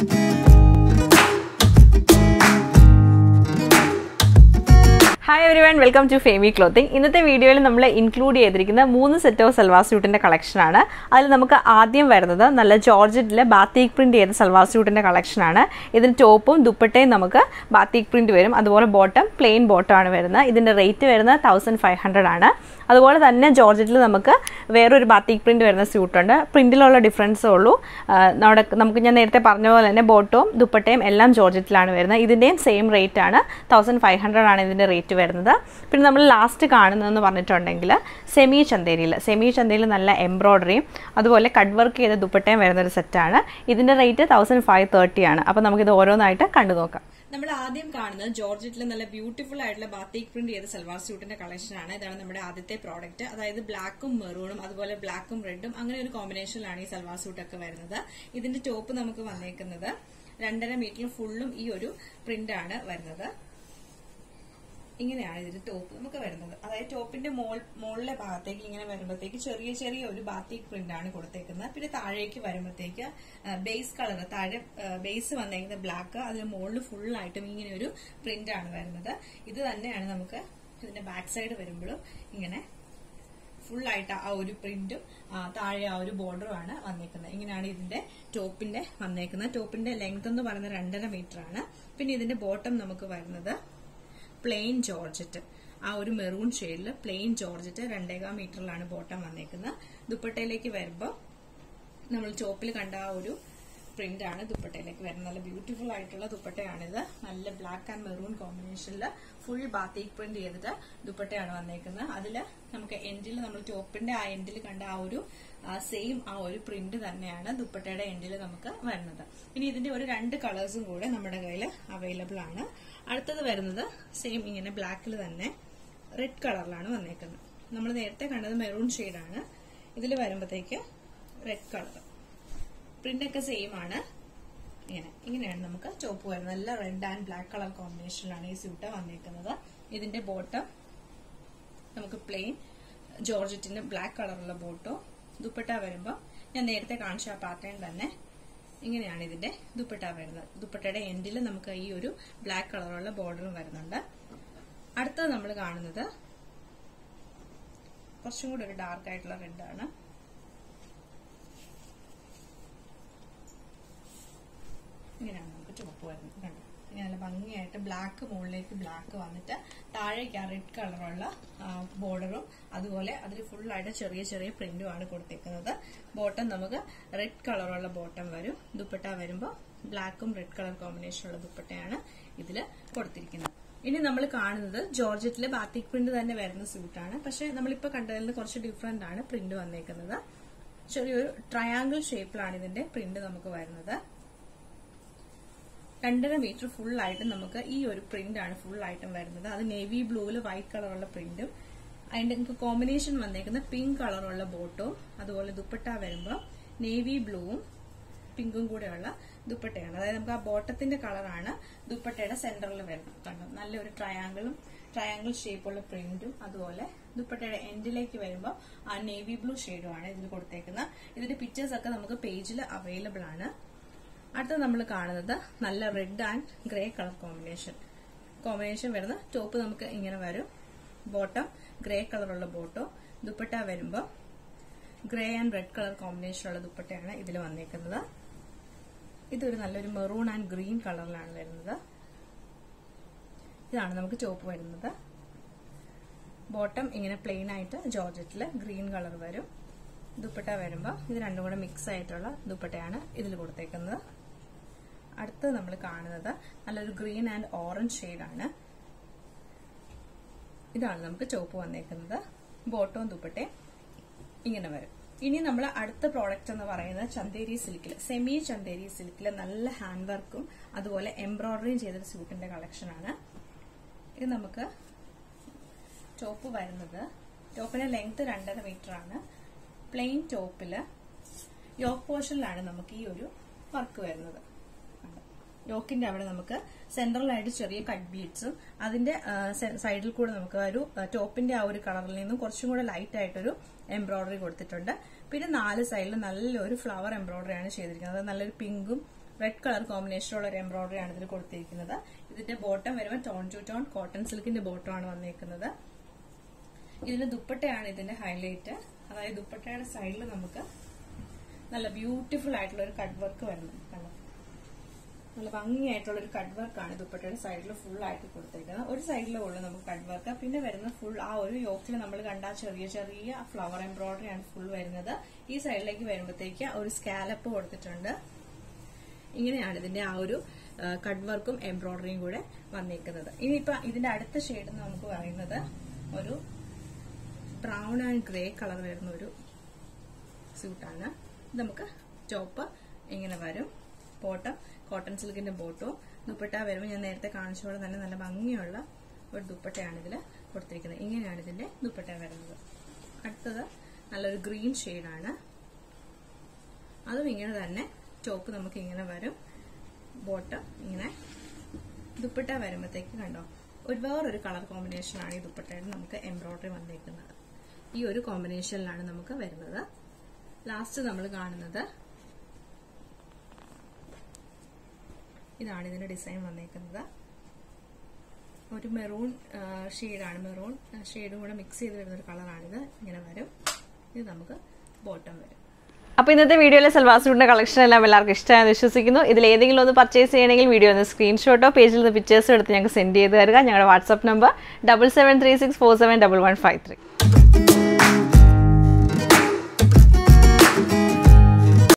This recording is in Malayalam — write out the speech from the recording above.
hi everyone welcome to Femi clothing ഇന്നത്തെ വീഡിയോയിൽ നമ്മൾ ഇൻക്ലൂഡ് ചെയ്തിരിക്കുന്ന മൂന്ന് സെറ്റ് ഓഫ് സൽവാർ സ്യൂട്ടിൻ്റെ കളക്ഷനാണ് അതിൽ നമുക്ക് ആദ്യം വരുന്നത് നല്ല ജോർജറ്റിലെ ബാത്തീക് പ്രിൻറ്റ് ചെയ്ത സൽവാർ സ്യൂട്ടിൻ്റെ കളക്ഷനാണ് ഇതിന് ടോപ്പും ദുപ്പട്ടയും നമുക്ക് ബാത്തീക് പ്രിൻറ്റ് വരും അതുപോലെ ബോട്ടം പ്ലെയിൻ ബോട്ടം ആണ് വരുന്നത് ഇതിൻ്റെ റേറ്റ് വരുന്നത് തൗസൻഡ് ഫൈവ് ഹൺഡ്രഡ് ആണ് അതുപോലെ തന്നെ ജോർജറ്റിൽ നമുക്ക് വേറൊരു ബാത്തീക് പ്രിൻറ്റ് വരുന്ന സ്യൂട്ടുണ്ട് പ്രിൻറ്റിലുള്ള ഡിഫറൻസേ ഉള്ളൂ ആ, നമ്മുടെ നമുക്ക് ഞാൻ നേരത്തെ പറഞ്ഞ പോലെ തന്നെ ബോട്ടവും ദുപ്പട്ടയും എല്ലാം ജോർജറ്റിലാണ് വരുന്നത് ഇതിൻ്റെയും സെയിം റേറ്റ് ആണ് തൗസൻഡ് ഫൈവ് ഹൺഡ്രഡ് ആണ് ഇതിൻ്റെ റേറ്റ് വരുന്നത് പിന്നെ നമ്മൾ ലാസ്റ്റ് കാണുന്നതെന്ന് പറഞ്ഞിട്ടുണ്ടെങ്കിൽ സെമി ചന്തേരിയിൽ സെമി ചന്തയിൽ നല്ല എംബ്രോയ്ഡറിയും അതുപോലെ കട്ട് വർക്ക് ചെയ്ത ദുപ്പട്ടയും വരുന്ന ഒരു സെറ്റാണ് ഇതിൻ്റെ റേറ്റ് തൗസൻഡ് ഫൈവ് തേർട്ടി ആണ് അപ്പോൾ നമുക്കിത് ഓരോന്നായിട്ട് കണ്ടു നോക്കാം നമ്മൾ ആദ്യം കാണുന്നത് ജോർജറ്റിലെ നല്ല ബ്യൂട്ടിഫുൾ ആയിട്ടുള്ള ബാത്തിക് പ്രിന്റ് ചെയ്ത സൽവാർ സ്യൂട്ടിന്റെ കളക്ഷൻ ആണ് ഇതാണ് നമ്മുടെ ആദ്യത്തെ പ്രോഡക്റ്റ് അതായത് ബ്ലാക്കും മെറൂണും അതുപോലെ ബ്ലാക്കും റെഡും അങ്ങനെ ഒരു കോമ്പിനേഷനിലാണ് ഈ സൽവാർ സ്യൂട്ട് ഒക്കെ വരുന്നത് ഇതിന്റെ ടോപ്പ് നമുക്ക് വന്നേക്കുന്നത് രണ്ടര മീറ്റർ ഫുള്ളും ഈ ഒരു പ്രിന്റ് ആണ് വരുന്നത് ഇങ്ങനെയാണ് ഇതിന്റെ ടോപ്പ് നമുക്ക് വരുന്നത് അതായത് ടോപ്പിന്റെ മോൾ മുകളിലെ ഭാഗത്തേക്ക് ഇങ്ങനെ വരുമ്പോഴത്തേക്ക് ചെറിയ ചെറിയ ഒരു ബാത്തിക് പ്രിന്റ് ആണ് കൊടുത്തേക്കുന്നത് പിന്നെ താഴേക്ക് വരുമ്പോഴത്തേക്ക് ബേസ് കളർ താഴെ ബേസ് വന്നേക്കുന്നത് ബ്ലാക്ക് അതിന് മുകളിൽ ഫുൾ ആയിട്ടും ഇങ്ങനെ ഒരു പ്രിന്റ് ആണ് വരുന്നത് ഇത് തന്നെയാണ് നമുക്ക് ഇതിന്റെ ബാക്ക് സൈഡ് വരുമ്പോഴും ഇങ്ങനെ ഫുൾ ആയിട്ട് ആ ഒരു പ്രിന്റും താഴെ ആ ഒരു ബോർഡറും ആണ് വന്നേക്കുന്നത് ഇങ്ങനെയാണ് ഇതിന്റെ ടോപ്പിന്റെ വന്നേക്കുന്നത് ടോപ്പിന്റെ ലെങ്ത് എന്ന് പറയുന്നത് രണ്ടര മീറ്റർ ആണ് പിന്നെ ഇതിന്റെ ബോട്ടം നമുക്ക് വരുന്നത് പ്ലെയിൻ ജോർജറ്റ് ആ ഒരു മെറൂൺ ഷെയ്ഡിൽ പ്ലെയിൻ ജോർജറ്റ് രണ്ടേകാൽ മീറ്ററിലാണ് ബോട്ടം വന്നേക്കുന്നത് ദുപ്പട്ടയിലേക്ക് വരുമ്പോൾ നമ്മൾ ചോപ്പിൽ കണ്ട ആ ഒരു പ്രിന്റ് ആണ് ദുപ്പട്ടയിലേക്ക് വരുന്നത് നല്ല ബ്യൂട്ടിഫുൾ ആയിട്ടുള്ള ദുപ്പട്ടയാണിത് നല്ല ബ്ലാക്ക് ആൻഡ് മെറൂൺ കോമ്പിനേഷനിൽ ഫുൾ ബാത്തിക് പ്രിന്റ് ചെയ്തിട്ട് ദുപ്പട്ടയാണ് വന്നേക്കുന്നത് അതിൽ നമുക്ക് എൻഡിൽ നമ്മൾ ടോപ്പിന്റെ ആ എൻഡിൽ കണ്ട ആ ഒരു സെയിം ആ ഒരു പ്രിന്റ് തന്നെയാണ് ദുപ്പട്ടയുടെ എൻഡിൽ നമുക്ക് വരുന്നത് ഇനി ഇതിന്റെ ഒരു രണ്ട് കളേഴ്സും കൂടെ നമ്മുടെ കയ്യിൽ അവൈലബിൾ ആണ് അടുത്തത് വരുന്നത് സെയിം ഇങ്ങനെ ബ്ലാക്കിൽ തന്നെ റെഡ് കളറിലാണ് വന്നേക്കുന്നത് നമ്മൾ നേരത്തെ കണ്ടത് മെറൂൺ ഷെയ്ഡാണ് ഇതിൽ വരുമ്പോഴത്തേക്ക് റെഡ് കളർ പ്രിന്റ് ഒക്കെ സെയിം ആണ് ഇങ്ങനെ ഇങ്ങനെയാണ് നമുക്ക് ചോപ്പ് വരുന്നത് നല്ല റെഡ് ആൻഡ് ബ്ലാക്ക് കളർ കോമ്പിനേഷനിലാണ് ഈ സ്യൂട്ട് വന്നേക്കുന്നത് ഇതിന്റെ ബോട്ടം നമുക്ക് പ്ലെയിൻ ജോർജറ്റിന്റെ ബ്ലാക്ക് കളറുള്ള ബോട്ടോ ദുപ്പട്ട വരുമ്പോൾ ഞാൻ നേരത്തെ കാണിച്ച ആ പാറ്റേൺ തന്നെ ഇങ്ങനെയാണ് ഇതിന്റെ ദുപ്പട്ട വരുന്നത് ദുപ്പട്ടയുടെ എൻഡിൽ നമുക്ക് ഈ ഒരു ബ്ലാക്ക് കളറുള്ള ബോർഡറും വരുന്നുണ്ട് അടുത്തത് നമ്മൾ കാണുന്നത് കുറച്ചും കൂടി ഒരു ഡാർക്ക് ആയിട്ടുള്ള റെഡ് ആണ് ഇങ്ങനെയാണ് നമുക്ക് ചുവപ്പ് വരുന്നത് കണ്ടോ ഇങ്ങനെ നല്ല ഭംഗിയായിട്ട് ബ്ലാക്ക് മുകളിലേക്ക് ബ്ലാക്ക് വന്നിട്ട് താഴേക്ക് ആ റെഡ് കളറുള്ള ബോർഡറും അതുപോലെ അതിൽ ഫുള്ളായിട്ട് ചെറിയ ചെറിയ പ്രിന്റും ആണ് കൊടുത്തേക്കുന്നത് ബോട്ടം നമുക്ക് റെഡ് കളറുള്ള ബോട്ടം വരും ദുപ്പട്ട വരുമ്പോൾ ബ്ലാക്കും റെഡ് കളർ കോമ്പിനേഷനുള്ള ദുപ്പട്ടയാണ് ഇതിൽ കൊടുത്തിരിക്കുന്നത് ഇനി നമ്മൾ കാണുന്നത് ജോർജറ്റിലെ ബാത്തിക് പ്രിന്റ് തന്നെ വരുന്ന സ്യൂട്ടാണ് പക്ഷെ നമ്മളിപ്പോൾ കണ്ടതിൽ നിന്ന് കുറച്ച് ഡിഫറെന്റ് ആണ് പ്രിന്റ് വന്നേക്കുന്നത് ചെറിയൊരു ട്രയാങ്കിൾ ഷേപ്പിലാണ് ഇതിന്റെ പ്രിന്റ് നമുക്ക് വരുന്നത് രണ്ടര മീറ്റർ ഫുൾ ആയിട്ട് നമുക്ക് ഈ ഒരു പ്രിന്റ് ആണ് ഫുൾ ആയിട്ടും വരുന്നത് അത് നേവി ബ്ലൂവിൽ വൈറ്റ് കളറുള്ള പ്രിന്റും അതിന്റെ നമുക്ക് കോമ്പിനേഷൻ വന്നേക്കുന്ന പിങ്ക് കളറുള്ള ബോട്ടവും അതുപോലെ ദുപ്പട്ട വരുമ്പോൾ നേവി ബ്ലൂവും പിങ്കും കൂടെയുള്ള ദുപ്പട്ടയാണ് അതായത് നമുക്ക് ആ ബോട്ടത്തിന്റെ കളറാണ് ദുപ്പട്ടയുടെ സെന്ററിൽ വരുന്നത് കണ്ടോ നല്ലൊരു ട്രയാങ്കിളും ട്രയാങ്കിൾ ഷേപ്പുള്ള പ്രിന്റും അതുപോലെ ദുപ്പട്ടയുടെ എൻഡിലേക്ക് വരുമ്പോൾ ആ നേവി ബ്ലൂ ഷെയ്ഡുമാണ് ഇതിൽ കൊടുത്തേക്കുന്നത് ഇതിന്റെ പിക്ചേഴ്സ് ഒക്കെ നമുക്ക് പേജിൽ അവൈലബിൾ ആണ് അടുത്തത് നമ്മൾ കാണുന്നത് നല്ല red and grey colour combination combination വരുന്ന ടോപ്പ് നമുക്ക് ഇങ്ങനെ വരും ബോട്ടം ഗ്രേ കളറുള്ള ബോട്ടോ ദുപ്പട്ട വരുമ്പോൾ ഗ്രേ ആൻഡ് റെഡ് കളർ കോമ്പിനേഷനുള്ള ദുപ്പട്ടയാണ് ഇതിൽ വന്നേക്കുന്നത് ഇതൊരു നല്ലൊരു മെറൂൺ ആൻഡ് ഗ്രീൻ കളറിലാണ് വരുന്നത് ഇതാണ് നമുക്ക് ചോപ്പ് വരുന്നത് ബോട്ടം ഇങ്ങനെ പ്ലെയിൻ ആയിട്ട് ജോർജറ്റിൽ ഗ്രീൻ കളർ വരും ദുപ്പട്ട വരുമ്പോൾ ഇത് രണ്ടും കൂടെ മിക്സ് ആയിട്ടുള്ള ദുപ്പട്ടയാണ് ഇതിൽ കൊടുത്തേക്കുന്നത് അടുത്തത് നമ്മൾ കാണുന്നത് നല്ലൊരു ഗ്രീൻ ആൻഡ് ഓറഞ്ച് ഷെയ്ഡാണ് ഇതാണ് നമുക്ക് ചുവപ്പ് വന്നേക്കുന്നത് ബോട്ടവും ദുപ്പട്ടയും ഇങ്ങനെ വരും ഇനി നമ്മൾ അടുത്ത പ്രോഡക്റ്റ് എന്ന് പറയുന്നത് ചന്തേരി സിൽക്കിൽ സെമി ചന്തേരി സിൽക്കിൽ നല്ല ഹാൻഡ് വർക്കും അതുപോലെ എംബ്രോയിഡറിയും ചെയ്തൊരു സ്യൂട്ടിന്റെ കളക്ഷനാണ് ഇത് നമുക്ക് ടോപ്പ് വരുന്നത് ടോപ്പിന്റെ ലെങ്ത് രണ്ടര മീറ്റർ ആണ് പ്ലെയിൻ ടോപ്പിൽ യോക്ക് പോർഷനിലാണ് നമുക്ക് ഈ ഒരു വർക്ക് വരുന്നത് യോക്കിന്റെ അവിടെ നമുക്ക് സെൻട്രലായിട്ട് ചെറിയ കട്ട് ബീഡ്സും അതിന്റെ സൈഡിൽ കൂടെ നമുക്ക് ഒരു ടോപ്പിന്റെ ആ ഒരു കളറിൽ നിന്നും കുറച്ചും കൂടെ ലൈറ്റ് ആയിട്ടൊരു എംബ്രോയിഡറി കൊടുത്തിട്ടുണ്ട് പിന്നെ നാല് സൈഡിൽ നല്ലൊരു ഫ്ലവർ എംബ്രോയിഡറി ആണ് ചെയ്തിരിക്കുന്നത് അത് നല്ലൊരു പിങ്കും റെഡ് കളർ കോമ്പിനേഷനുള്ള ഒരു എംബ്രോയിഡറി ആണ് ഇതിൽ കൊടുത്തിരിക്കുന്നത് ഇതിന്റെ ബോട്ടം വരുമ്പോൾ ടോൺ ടു ടോൺ കോട്ടൺ സിൽക്കിന്റെ ബോട്ടം ആണ് വന്നിരിക്കുന്നത് ഇതിന്റെ ദുപ്പട്ടയാണ് ഇതിന്റെ ഹൈലൈറ്റ് അതായത് ദുപ്പട്ടയുടെ സൈഡിൽ നമുക്ക് നല്ല ബ്യൂട്ടിഫുൾ ആയിട്ടുള്ള ഒരു കട്ട് വർക്ക് വരുന്നത് കണ്ടോ നല്ല ഭംഗിയായിട്ടുള്ള ഒരു കട്ട് വർക്കാണ് ദുപ്പട്ടയുടെ സൈഡിൽ ഫുൾ ആയിട്ട് കൊടുത്തേക്കുന്നത് ഒരു സൈഡിലേ ഉള്ളൂ നമുക്ക് കട്ട് വർക്ക് പിന്നെ വരുന്ന ഫുൾ ആ ഒരു യോക്കിൽ നമ്മൾ കണ്ട ആ ചെറിയ ചെറിയ ഫ്ലവർ എംബ്രോയിഡറി ആണ് ഫുൾ വരുന്നത് ഈ സൈഡിലേക്ക് വരുമ്പോഴത്തേക്ക് ഒരു സ്കാലപ്പ് കൊടുത്തിട്ടുണ്ട് ഇങ്ങനെയാണ് ഇതിന്റെ ആ ഒരു കട്ട് വർക്കും എംബ്രോയിഡറിയും കൂടെ വന്നിരിക്കുന്നത് ഇനിയിപ്പോ ഇതിന്റെ അടുത്ത ഷെയ്ഡ് നമുക്ക് പറയുന്നത് ഒരു ബ്രൗൺ ആൻഡ് ഗ്രേ കളർ വരുന്ന ഒരു സ്യൂട്ടാണ് ഇത് നമുക്ക് ടോപ്പ് ഇങ്ങനെ വരും ബോട്ടം കോട്ടൺ സിൽക്കിന്റെ ബോട്ടവും ദുപ്പട്ട വരുമ്പോൾ ഞാൻ നേരത്തെ കാണിച്ച പോലെ തന്നെ നല്ല ഭംഗിയുള്ള ഒരു ദുപ്പട്ടയാണ് ഇതിൽ കൊടുത്തിരിക്കുന്നത് ഇങ്ങനെയാണ് ഇതിന്റെ ദുപ്പട്ട വരുന്നത് അടുത്തത് നല്ലൊരു ഗ്രീൻ ഷെയ്ഡാണ് അതും ഇങ്ങനെ തന്നെ ടോപ്പ് നമുക്ക് ഇങ്ങനെ വരും ബോട്ടം ഇങ്ങനെ ദുപ്പട്ട വരുമ്പോഴത്തേക്ക് കണ്ടോ ഒരു വേറൊരു കളർ കോമ്പിനേഷനാണ് ഈ ദുപ്പട്ടയുടെ നമുക്ക് എംബ്രോയിഡറി വന്നിരിക്കുന്നത് ഈ ഒരു കോമ്പിനേഷനിലാണ് നമുക്ക് വരുന്നത് ലാസ്റ്റ് നമ്മൾ കാണുന്നത് ഇതാണ് ഇതിന്റെ ഡിസൈൻ വന്നേക്കുന്നത് ഒരു മെറൂൺ ഷെയ്ഡാണ് മെറൂൺ ഷെയ്ഡും കൂടെ മിക്സ് ചെയ്ത് വരുന്ന ഒരു കളറാണിത് ഇങ്ങനെ വരും ഇത് നമുക്ക് ബോട്ടം വരും അപ്പോൾ ഇന്നത്തെ വീഡിയോയിലെ സൽവാർ സൂട്ടിന്റെ കളക്ഷൻ എല്ലാം എല്ലാവർക്കും ഇഷ്ടമായെന്ന് വിശ്വസിക്കുന്നു ഇതിൽ ഏതെങ്കിലും ഒന്ന് പർച്ചേസ് ചെയ്യണമെങ്കിൽ വീഡിയോ ഒന്ന് സ്ക്രീൻഷോട്ടോ പേജിൽ നിന്ന് പിക്ചേഴ്സോ എടുത്ത് ഞങ്ങൾക്ക് സെൻഡ് ചെയ്ത് തരിക ഞങ്ങളുടെ WhatsApp number double seven three six four seven double one five three